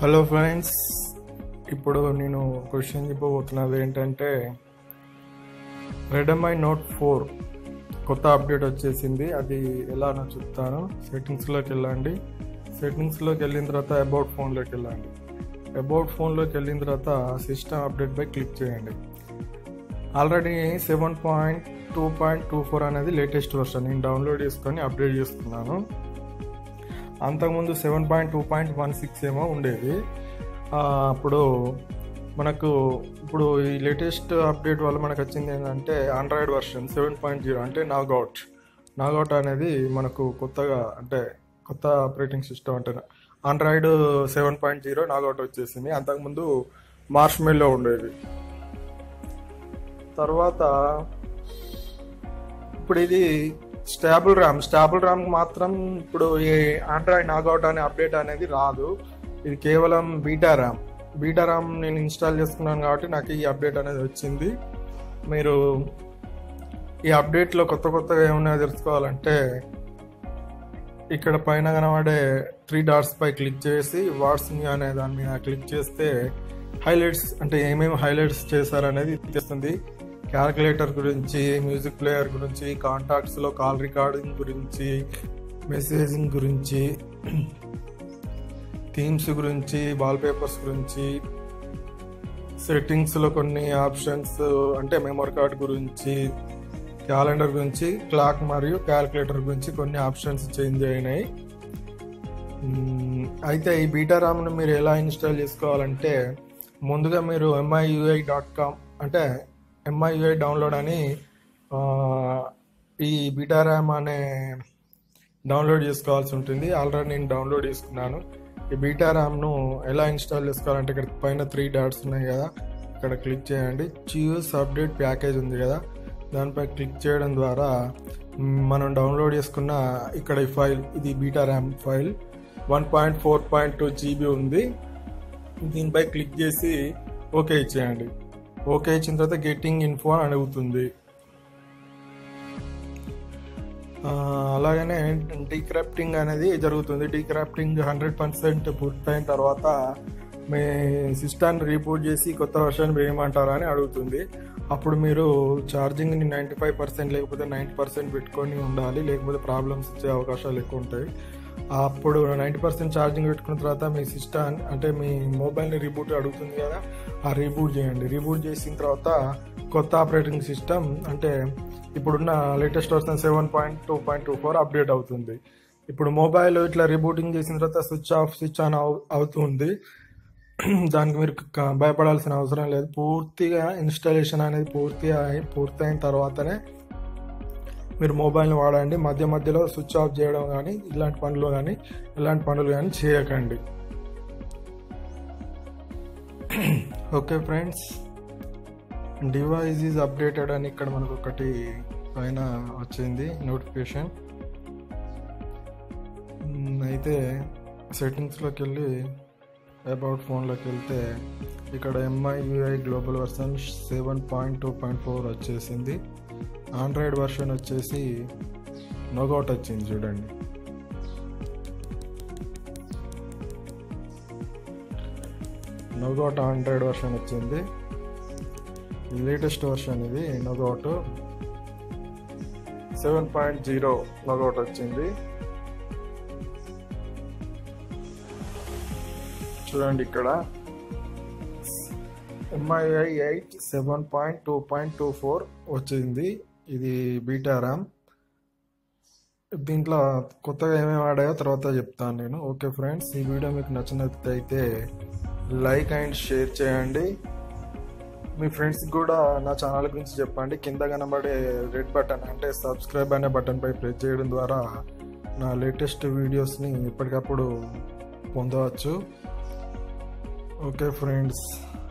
hello friends ఇప్పుడు నేను question చెప్పబోతున్నది ఏంటంటే రెడమై నోట్ ఫోర్ కొత్త అప్డేట్ వచ్చేసింది అది ఎలానో చెప్తాను సెట్టింగ్స్లోకి వెళ్ళండి సెట్టింగ్స్లోకి వెళ్ళిన తర్వాత అబౌట్ ఫోన్లోకి వెళ్ళండి అబౌట్ ఫోన్లోకి వెళ్ళిన తర్వాత సిస్టమ్ అప్డేట్ పై క్లిక్ చేయండి already seven point two point two four అనేది లేటెస్ట్ వర్షన్ నేను డౌన్లోడ్ చేసుకొని అప్డేట్ చేసుకున్నాను అంతకుముందు seven point two point one six ఏమో ఉండేది ఆ, అప్పుడు మనకు ఇప్పుడు ఈ లేటెస్ట్ అప్డేట్ వల్ల మనకు వచ్చింది ఏంటంటే Android version seven point zero అంటే నాగౌట్ నాగౌట్ అనేది మనకు కొత్తగా అంటే కొత్త ఆపరేటింగ్ సిస్టమ్ అంటే Android seven point zero Nougat వచ్చేసింది అంతకుముందు మార్చ్ మేలో ఉండేది తర్వాత ఇప్పుడు ఇది స్టాబుల్ ర్యామ్ స్టాబుల్ ర్యామ్ మాత్రం ఇప్పుడు ఈ ఆండ్రాయిడ్ నాగౌట్ అనే అప్డేట్ అనేది రాదు ఇది కేవలం బీటా ర్యామ్ బీటా ర్యామ్ నేను ఇన్స్టాల్ చేసుకున్నాను కాబట్టి నాకు ఈ అప్డేట్ అనేది వచ్చింది మీరు ఈ అప్డేట్లో కొత్త కొత్తగా ఏమన్నా తెలుసుకోవాలంటే ఇక్కడ పైన కనబడే త్రీ డాట్స్ పై క్లిక్ చేసి వాట్స్ న్యూ అనే దాని మీద క్లిక్ చేస్తే హైలైట్స్ అంటే ఏమేమి హైలైట్స్ చేశారనేది తెలుస్తుంది క్యాల్కులేటర్ గురించి మ్యూజిక్ ప్లేయర్ గురించి కాంటాక్ట్స్లో కాల్ రికార్డింగ్ గురించి మెసేజింగ్ గురించి థీమ్స్ గురించి వాల్ పేపర్స్ గురించి సెట్టింగ్స్లో కొన్ని ఆప్షన్స్ అంటే మెమరీ కార్డ్ గురించి క్యాలెండర్ గురించి క్లాక్ మరియు క్యాల్కులేటర్ గురించి కొన్ని ఆప్షన్స్ చేంజ్ అయినాయి మ్మ్, అయితే ఈ బీటా ర్యామ్ను మీరు ఎలా ఇన్స్టాల్ చేసుకోవాలంటే ముందుగా మీరు ఎంఐయుఐ డాట్ కామ్ అంటే ఎంఐయుఐ డౌన్లోడ్ అని ఆ, ఈ బీటా ర్యామ్ అనే డౌన్లోడ్ చేసుకోవాల్సి ఉంటుంది ఆల్రెడీ నేను డౌన్లోడ్ చేసుకున్నాను ఈ బీటా ర్యామ్ను ఎలా ఇన్స్టాల్ చేసుకోవాలంటే ఇక్కడ పైన త్రీ డాట్స్ ఉన్నాయి కదా ఇక్కడ క్లిక్ చేయండి చూస్ అప్డేట్ ప్యాకేజ్ ఉంది కదా దానిపై క్లిక్ చేయడం ద్వారా మ్, మనం డౌన్లోడ్ చేసుకున్న ఇక్కడ ఈ ఫైల్ ఇది beta ROM file one point four point two GB ఉంది దీనిపై క్లిక్ చేసి ఓకే ఇచ్చేయండి ఓకే ఇచ్చిన తర్వాత గెట్టింగ్ ఇన్ఫో అని అడుగుతుంది ఆ, అలాగనే డీక్రాఫ్టింగ్ అనేది జరుగుతుంది డీక్రాఫ్టింగ్ హండ్రెడ్ పర్సెంట్ పూర్తయిన తర్వాత మీ సిస్టాన్ని రీబూట్ చేసి కొత్త వర్షన్ వేయమంటారా అని అడుగుతుంది అప్పుడు మీరు ఛార్జింగ్ని నైంటీ ఫైవ్ పర్సెంట్ లేకపోతే నైంటీ పర్సెంట్ పెట్టుకొని ఉండాలి లేకపోతే ప్రాబ్లమ్స్ వచ్చే అవకాశాలు ఎక్కువ ఉంటాయి అప్పుడు నైంటీ పర్సెంట్ ఛార్జింగ్ పెట్టుకున్న తర్వాత మీ సిస్టమ్ అంటే మీ మొబైల్ని రీబూట్ అడుగుతుంది కదా ఆ రీబూట్ చేయండి రీబూట్ చేసిన తర్వాత కొత్త ఆపరేటింగ్ సిస్టమ్ అంటే ఇప్పుడున్న latest version seven point two point two four update అవుతుంది ఇప్పుడు మొబైల్ ఇట్లా రీబూటింగ్ చేసిన తర్వాత స్విచ్ ఆఫ్ స్విచ్ ఆన్ అవు అవుతుంది దానికి మీరు క- భయపడాల్సిన అవసరం లేదు పూర్తిగా ఇన్స్టాలేషన్ అనేది పూర్తిగా అయి- పూర్తయిన తర్వాతనే మీరు మొబైల్ని వాడండి మధ్య మధ్యలో స్విచ్ ఆఫ్ చేయడం కానీ ఇలాంటి పనులు కానీ ఇలాంటి పనులు కానీ చేయకండి okay friends device is updated అని ఇక్కడ మనకు ఒకటి పైన వచ్చింది నోటిఫికేషన్ మ్, అయితే సెట్టింగ్స్లోకి వెళ్ళి అబౌట్ ఫోన్లోకి వెళ్తే ఇక్కడ MI UI global version seven point two point four వచ్చేసింది ఆండ్రాయిడ్ వర్షన్ వచ్చేసి నోగౌట్ వచ్చింది చూడండి నోగౌట్ ఆండ్రాయిడ్ వర్షన్ వచ్చింది లేటెస్ట్ వర్షన్ ఇది Nougat seven point zero Nougat వచ్చింది చూడండి ఇక్కడ MIUI eight seven point two point two four వచ్చింది ఇది బీటా ర్యామ్ దీంట్లో కొత్తగా ఏమేమి ఆడాయో తర్వాత చెప్తాను నేను ఓకే ఫ్రెండ్స్ ఈ వీడియో మీకు నచ్చినట్లయితే లైక్ అండ్ షేర్ చేయండి మీ ఫ్రెండ్స్కి కూడా నా ఛానల్ గురించి చెప్పండి కింద కనబడే రెడ్ బటన్ అంటే సబ్స్క్రైబ్ అనే బటన్పై ప్రెస్ చేయడం ద్వారా నా లేటెస్ట్ వీడియోస్ని ఎప్పటికప్పుడు పొందవచ్చు ఓకే ఫ్రెండ్స్